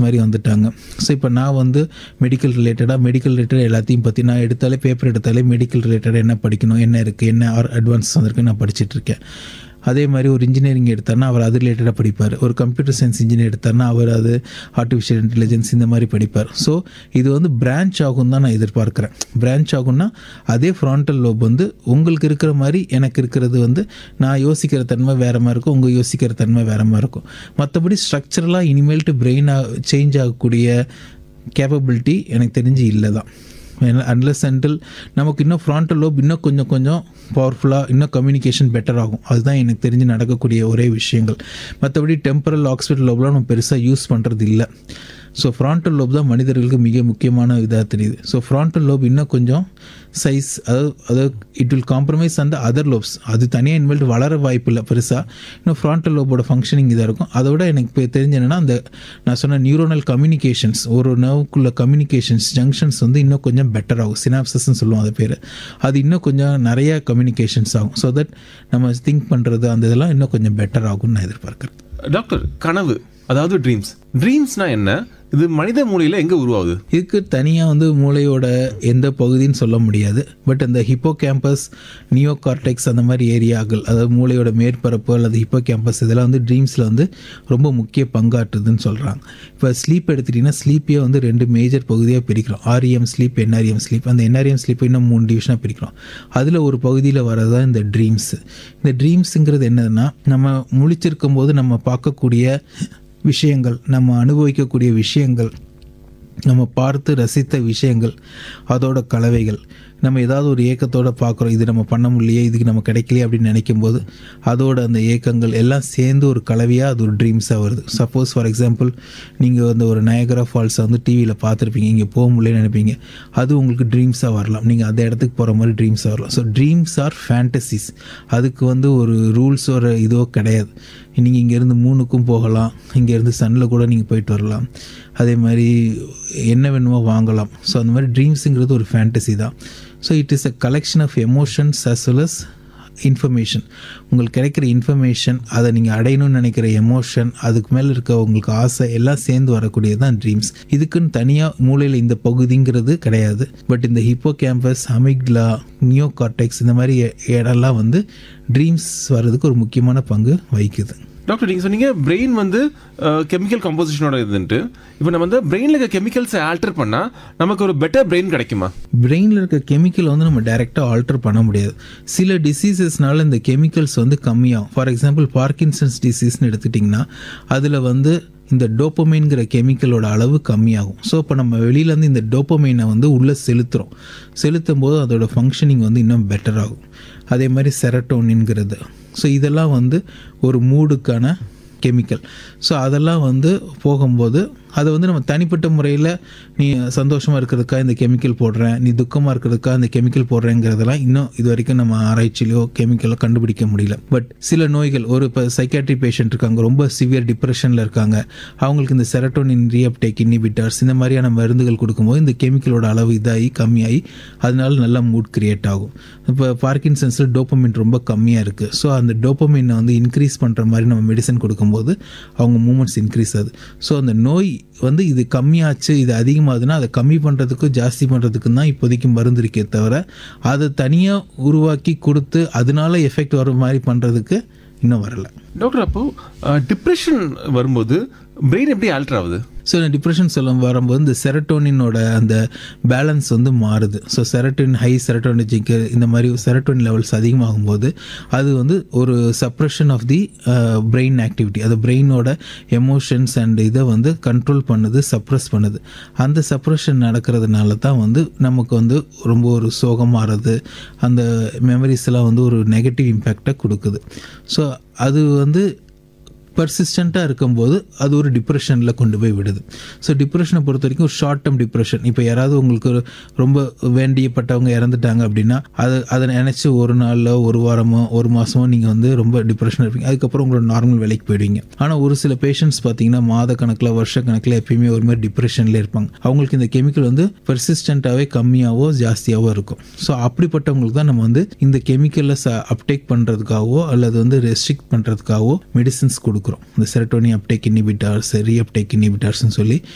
மாதிரி வந்துட்டாங்க ஸோ இப்போ நான் வந்து மெடிக்கல் ரிலேட்டடாக மெடிக்கல் ரிலேட்டட் எல்லாத்தையும் பற்றி நான் எடுத்தாலே பேப்பர் எடுத்தாலே மெடிக்கல் ரிலேட்டடாக என்ன படிக்கணும் என்ன இருக்குது என்ன அட்வான்ஸ் வந்திருக்கு நான் படிச்சுட்டு இருக்கேன் அதே மாதிரி ஒரு இன்ஜினியரிங் எடுத்தார்னா அவர் அது ரிலேட்டடாக படிப்பார் ஒரு கம்ப்யூட்டர் சயின்ஸ் இன்ஜினியர் எடுத்தார்னா அவர் அது ஆர்டிஃபிஷியல் இன்டெலிஜென்ஸ் இந்த மாதிரி படிப்பார் ஸோ இது வந்து பிரான்ச் ஆகும் தான் நான் எதிர்பார்க்குறேன் பிரான்ச் ஆகும்னா அதே ஃப்ரான்டல் லோப் வந்து உங்களுக்கு இருக்கிற மாதிரி எனக்கு இருக்கிறது வந்து நான் யோசிக்கிற தன்மை வேறு மாதிரி இருக்கும் உங்கள் யோசிக்கிற தன்மை வேறு மாதிரி இருக்கும் மற்றபடி ஸ்ட்ரக்சரலாக இனிமேல்ட்டு பிரெயின் சேஞ்ச் ஆகக்கூடிய கேப்பபிலிட்டி எனக்கு தெரிஞ்சு இல்லை தான் அன்லஸ் அண்டில் நமக்கு இன்னும் ஃப்ரான்டல் லோப் இன்னும் கொஞ்சம் கொஞ்சம் பவர்ஃபுல்லாக இன்னும் கம்யூனிகேஷன் பெட்டர் ஆகும் அதுதான் எனக்கு தெரிஞ்சு நடக்கக்கூடிய ஒரே விஷயங்கள் மற்றபடி டெம்பரல் ஆக்சிபிட்டல் லோப்லாம் நம்ம பெருசாக யூஸ் பண்ணுறது இல்லை ஸோ ஃப்ரான்டல் லோப் தான் மனிதர்களுக்கு மிக முக்கியமான இதாக தெரியுது ஸோ ஃப்ரான்டல் லோப் இன்னும் கொஞ்சம் சைஸ் அதாவது அதாவது இட் வில் காம்ப்ரமைஸ் அந்த அதர் லோப்ஸ் அது தனியாக இன்வெல்ட் வளர வாய்ப்பு இல்லை பெருசாக இன்னும் ஃப்ரான்டல் லோபோட ஃபங்க்ஷனிங் இதாக இருக்கும் அதை விட எனக்கு இப்போ தெரிஞ்ச என்னென்னா அந்த நான் சொன்ன நியூரோனல் கம்யூனிகேஷன்ஸ் ஒரு நர்வுக்குள்ள கம்யூனிகேஷன்ஸ் ஜங்ஷன்ஸ் வந்து இன்னும் கொஞ்சம் பெட்டர் ஆகும் சினாப்சஸ்ன்னு சொல்லுவோம் அது பேர் அது இன்னும் கொஞ்சம் நிறைய கம்யூனிகேஷன்ஸ் ஆகும் ஸோ தட் நம்ம திங்க் பண்ணுறது அந்த இதெல்லாம் இன்னும் கொஞ்சம் பெட்டர் ஆகும்னு நான் எதிர்பார்க்குறேன் டாக்டர் கனவு அதாவது ட்ரீம்ஸ் ட்ரீம்ஸ்னா என்ன இது மனித மூளையில எங்க உருவாகுது இதுக்கு தனியாக வந்து மூளையோட எந்த பகுதின்னு சொல்ல முடியாது பட் அந்த ஹிப்போ கேம்பஸ் நியோ கார்டெக்ஸ் அந்த மாதிரி ஏரியாக்கள் அதாவது மூளையோட மேற்பரப்பு அல்லது ஹிப்போ கேம்பஸ் இதெல்லாம் வந்து ட்ரீம்ஸில் வந்து ரொம்ப முக்கிய பங்காற்றுதுன்னு சொல்கிறாங்க இப்போ ஸ்லீப் எடுத்துட்டிங்கன்னா ஸ்லீப்பே வந்து ரெண்டு மேஜர் பகுதியாக பிரிக்கிறோம் ஆர்இஎம் ஸ்லீப் என்ஆர்இஎம் ஸ்லீப் அந்த என்ஆர்இஎம் ஸ்லீப் இன்னும் மூணு டிவிஷனாக பிரிக்கிறோம் அதில் ஒரு பகுதியில் வரதான் இந்த ட்ரீம்ஸ் இந்த ட்ரீம்ஸுங்கிறது என்னதுன்னா நம்ம முழிச்சிருக்கும் போது நம்ம பார்க்கக்கூடிய விஷயங்கள் நம்ம அனுபவிக்கக்கூடிய விஷயங்கள் நம்ம பார்த்து ரசித்த விஷயங்கள் அதோட கலவைகள் நம்ம ஏதாவது ஒரு ஏக்கத்தோட பார்க்குறோம் இது நம்ம பண்ண முடியலையே இதுக்கு நம்ம கிடைக்கலையே அப்படின்னு நினைக்கும் போது அதோட அந்த ஏக்கங்கள் எல்லாம் சேர்ந்து ஒரு கலவையாக அது ஒரு ட்ரீம்ஸாக வருது சப்போஸ் ஃபார் எக்ஸாம்பிள் நீங்கள் வந்து ஒரு நயகரா ஃபால்ஸை வந்து டிவியில் பார்த்துருப்பீங்க இங்கே போக முடியலன்னு நினைப்பீங்க அது உங்களுக்கு ட்ரீம்ஸாக வரலாம் நீங்கள் அந்த இடத்துக்கு போகிற மாதிரி ட்ரீம்ஸாக வரலாம் ஸோ ட்ரீம்ஸ் ஆர் ஃபேண்டசிஸ் அதுக்கு வந்து ஒரு ரூல்ஸ் ஒரு இதோ கிடையாது நீங்கள் இங்கேருந்து மூணுக்கும் போகலாம் இங்கேருந்து சன்னில் கூட நீங்கள் போயிட்டு வரலாம் அதே மாதிரி என்ன வேணுமோ வாங்கலாம் ஸோ அந்த மாதிரி ட்ரீம்ஸுங்கிறது ஒரு ஃபேண்டசி தான் so it is a collection of emotions as well as information உங்களுக்கு கிடைக்கிற இன்ஃபர்மேஷன் அதை நீங்கள் அடையணும்னு நினைக்கிற எமோஷன் அதுக்கு மேலே இருக்க உங்களுக்கு ஆசை எல்லாம் சேர்ந்து வரக்கூடியது தான் ட்ரீம்ஸ் இதுக்குன்னு தனியாக மூளையில் இந்த பகுதிங்கிறது கிடையாது பட் இந்த hippocampus amygdala neocortex இந்த மாதிரி இ- இடம்லாம் வந்து ட்ரீம்ஸ் வர்றதுக்கு ஒரு முக்கியமான பங்கு வகிக்குது டாக்டர் நீங்க சொன்னீங்க பிரெயின் வந்து கெமிக்கல் கம்போசிஷனோட இதுன்ட்டு இப்போ நம்ம வந்து பிரெயின்ல இருக்க கெமிக்கல்ஸை ஆல்டர் பண்ணா நமக்கு ஒரு பெட்டர் பிரெயின் கிடைக்குமா பிரெயினில் இருக்க கெமிக்கல் வந்து நம்ம டைரெக்டாக ஆல்டர் பண்ண முடியாது சில டிசீசஸ்னால இந்த கெமிக்கல்ஸ் வந்து கம்மியாகும் ஃபார் எக்ஸாம்பிள் பார்க்கின்சன்ஸ் டிசீஸ்னு எடுத்துட்டிங்கன்னா அதில் வந்து இந்த டோப்பமைன்கிற கெமிக்கலோட அளவு கம்மியாகும் ஸோ இப்போ நம்ம வெளியிலேருந்து இந்த டோப்பமைனை வந்து உள்ளே செலுத்துகிறோம் செலுத்தும் போது அதோட ஃபங்க்ஷனிங் வந்து இன்னும் பெட்டர் ஆகும் அதே மாதிரி செரட்டோனின்கிறது ஸோ இதெல்லாம் வந்து ஒரு மூடுக்கான கெமிக்கல் ஸோ அதெல்லாம் வந்து போகும்போது அதை வந்து நம்ம தனிப்பட்ட முறையில் நீ சந்தோஷமாக இருக்கிறதுக்காக இந்த கெமிக்கல் போடுறேன் நீ துக்கமாக இருக்கிறதுக்காக இந்த கெமிக்கல் போடுறேங்கிறதெல்லாம் இன்னும் இது வரைக்கும் நம்ம ஆராய்ச்சியிலையோ கெமிக்கலோ கண்டுபிடிக்க முடியல பட் சில நோய்கள் ஒரு இப்போ சைக்காட்ரி பேஷண்ட் இருக்காங்க ரொம்ப சிவியர் டிப்ரெஷனில் இருக்காங்க அவங்களுக்கு இந்த செரட்டோனின் ரீஅப்டேக் இன்ஹிபிட்டர்ஸ் இந்த மாதிரியான மருந்துகள் கொடுக்கும்போது இந்த கெமிக்கலோட அளவு இதாகி கம்மியாகி அதனால நல்ல மூட் கிரியேட் ஆகும் இப்போ பார்க்கின்சன்ஸில் டோப்பமின் ரொம்ப கம்மியாக இருக்குது ஸோ அந்த டோப்பமினை வந்து இன்க்ரீஸ் பண்ணுற மாதிரி நம்ம மெடிசன் கொடுக்கும்போது அவங்க மூமெண்ட்ஸ் இன்க்ரீஸ் ஆகுது ஸோ அந்த நோய் வந்து இது கம்மியாச்சு இது அதிகமாகுதுன்னா அதை கம்மி பண்ணுறதுக்கும் ஜாஸ்தி பண்ணுறதுக்கும் தான் இப்போதைக்கு மருந்து இருக்கே தவிர அதை தனியாக உருவாக்கி கொடுத்து அதனால எஃபெக்ட் வர மாதிரி பண்ணுறதுக்கு இன்னும் வரல டாக்டர் அப்போ டிப்ரெஷன் வரும்போது பிரெயின் எப்படி ஆல்டர் ஆகுது ஸோ இந்த டிப்ரெஷன் சொல்ல வரும்போது இந்த செரட்டோனினோட அந்த பேலன்ஸ் வந்து மாறுது ஸோ செரட்டோனின் ஹை செரட்டோனிஜிக் இந்த மாதிரி செரட்டோனின் லெவல்ஸ் அதிகமாகும் போது அது வந்து ஒரு suppression of the brain activity அது பிரெயினோட எமோஷன்ஸ் அண்ட் இதை வந்து கண்ட்ரோல் பண்ணுது சப்ரெஸ் பண்ணுது அந்த சப்ரெஷன் நடக்கிறதுனால தான் வந்து நமக்கு வந்து ரொம்ப ஒரு சோகமாகிறது அந்த மெமரிஸ் எல்லாம் வந்து ஒரு நெகட்டிவ் இம்பேக்டை கொடுக்குது ஸோ அது வந்து பர்சிஸ்டண்ட்டாக இருக்கும்போது அது ஒரு டிப்ரெஷனில் கொண்டு போய் விடுது ஸோ டிப்ரெஷனை பொறுத்த வரைக்கும் ஒரு ஷார்ட் டேர்ம் டிப்ரெஷன் இப்போ யாராவது உங்களுக்கு ஒரு ரொம்ப வேண்டியப்பட்டவங்க இறந்துட்டாங்க அப்படின்னா அது அதை நினச்சி ஒரு நாளில் ஒரு வாரமோ ஒரு மாதமோ நீங்கள் வந்து ரொம்ப டிப்ரெஷன் இருப்பீங்க அதுக்கப்புறம் உங்களோட நார்மல் வேலைக்கு போயிடுவீங்க ஆனால் ஒரு சில பேஷண்ட்ஸ் பார்த்தீங்கன்னா மாத கணக்கில் வருஷ கணக்கில் எப்பயுமே ஒரு மாதிரி டிப்ரெஷனில் இருப்பாங்க அவங்களுக்கு இந்த கெமிக்கல் வந்து பர்சிஸ்டண்ட்டாகவே கம்மியாகவோ ஜாஸ்தியாகவோ இருக்கும் ஸோ அப்படிப்பட்டவங்களுக்கு தான் நம்ம வந்து இந்த கெமிக்கலை அப்டேக் பண்ணுறதுக்காகவோ அல்லது வந்து ரெஸ்ட்ரிக்ட் பண்ணுறதுக்காகவோ மெடிசின்ஸ் கொடுக்குறோம் இந்த செரட்டோனி அப்டேக் இன்ஹிபிட்டார்ஸ் ரீஅப்டேக் இன்ஹிபிட்டார்ஸ்னு சொல்லி